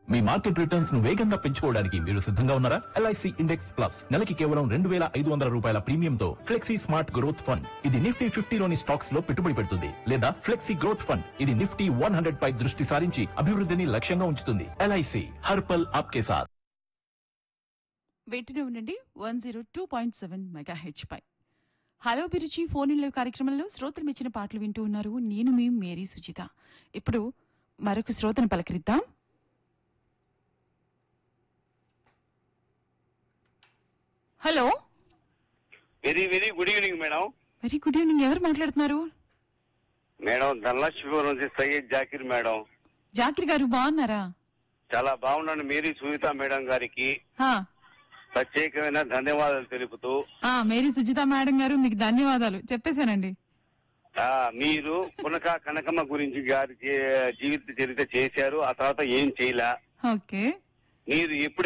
మీ market returns ను వేగంగా పెంచుకోవడానికి మీరు సిద్ధంగా ఉన్నారా ఎల్ఐసి ఇండెక్స్ ప్లస్ నెలకి కేవలం రెండు వేల ఐదు వందల రూపాయల ప్రీమియంతో ఫ్లెక్సీ స్మార్ట్ గ్రోత్ ఫండ్ ఇది నిఫ్టీ ఫిఫ్టీలోని స్టాక్స్ లో పెట్టుబడి పెడుతుంది లేదా ఫ్లెక్సీ గ్రోత్ ఫండ్ ఇది నిఫ్టీ వన్ హండ్రెడ్ పై దృష్టి సారించి అభివృద్ధిని లక్ష్యంగా ఉంచుతుంది ఎల్ఐసి హర్పల్ ఆప్కే సాథ్ వింటూనే ఉండండి one zero two point seven mega హెచ్ పై హలో బిరుచి ఫోన్ ఇన్ లైవ్ కార్యక్రమంలో శ్రోతలు మెచ్చిన పాటలు వింటూ ఉన్నారు నేను మీ మేరీ సుచిత ఇప్పుడు మరొక శ్రోతను పలకరిద్దాం hello very very good evening madam very good evening ఎవరు మాట్లాడుతున్నారు మేడం ధనలక్ష్మీపురం నుంచి సయ్యద్ జాకిర్ మేడం జాకిర్ గారు బాగున్నారా చాలా బాగున్నాను మేరీ సునీత మేడం గారికి హా, ప్రత్యేకమైన ధన్యవాదాలు తెలుపుతూ ఆ, మేరీ సుజిత మేడం గారు మీకు ధన్యవాదాలు చెప్పేశానండి ఆ, మీరు పునక కనకమ్మ గురించి గారి జీ- జీవిత చరిత్ర చేశారు ఆ తర్వాత ఏం చేయలే ఓకే మీరు ఎప్పుడు